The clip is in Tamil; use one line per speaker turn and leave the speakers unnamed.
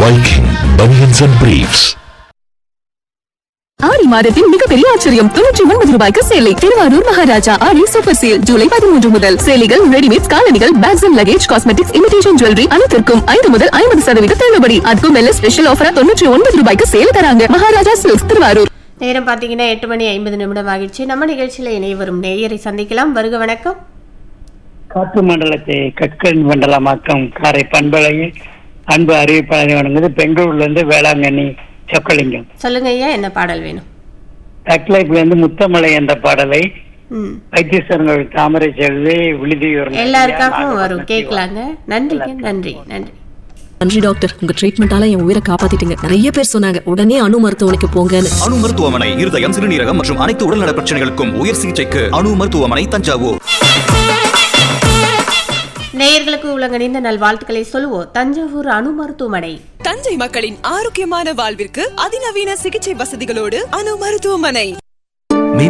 Viking Bunions and Briefs.
ஆடி மாதத்தின் மிகப்பெரிய ஆச்சரியம் தொண்ணூற்றி ஒன்பது ரூபாய்க்கு சேலை திருவாரூர் மகாராஜா ஆடி சூப்பர் சேல் ஜூலை பதிமூன்று முதல் சேலைகள் ரெடிமேட் காலணிகள் bags and luggage cosmetics imitation jewellery அனைத்திற்கும் ஐந்து முதல் ஐம்பது சதவீத தள்ளுபடி அதுக்கும் மேல ஸ்பெஷல் ஆஃபரா தொண்ணூற்றி ஒன்பது ரூபாய்க்கு சேல் தராங்க மகாராஜா சில்க்ஸ் திருவாரூர்
நேரம் பார்த்தீங்கன்னா எட்டு மணி ஐம்பது நிமிடம் ஆகிடுச்சு நம்ம நிகழ்ச்சியில் இணைய வரும் நேயரை சந்திக்கலாம் வருக வணக்கம்
காற்று மண்டலத்தை கற்கன் மண்டலமாக்கம் காரை பண்பலையில் அன்பு அறிவிப்பாளர் வழங்குது பெங்களூர்ல இருந்து வேளாங்கண்ணி சொக்கலிங்கம்
சொல்லுங்க ஐயா என்ன பாடல் வேணும்
தக்லைப்ல இருந்து முத்தமலை என்ற பாடலை
ம்
வைத்தீஸ்வரங்கள் தாமரை செல்வி விழுதியூர்
எல்லாருக்காகவும் வரும் கேட்கலாங்க நன்றிங்க நன்றி நன்றி
நன்றி டாக்டர் உங்க ட்ரீட்மெண்டால என் உயிரை காப்பாத்திட்டீங்க நிறைய பேர் சொன்னாங்க உடனே அணு மருத்துவமனைக்கு போங்கன்னு
அணு மருத்துவமனை இருதயம் சிறுநீரகம் மற்றும் அனைத்து உடல்நல பிரச்சனைகளுக்கும் உயர் சிகிச்சைக்கு அணு மருத்துவமனை தஞ்சாவூர்
நேயர்களுக்கு உலகணிந்த நல்வாழ்த்துக்களை சொல்லுவோம் தஞ்சாவூர் அணு மருத்துவமனை
தஞ்சை மக்களின் ஆரோக்கியமான வாழ்விற்கு அதிநவீன சிகிச்சை வசதிகளோடு அணு மருத்துவமனை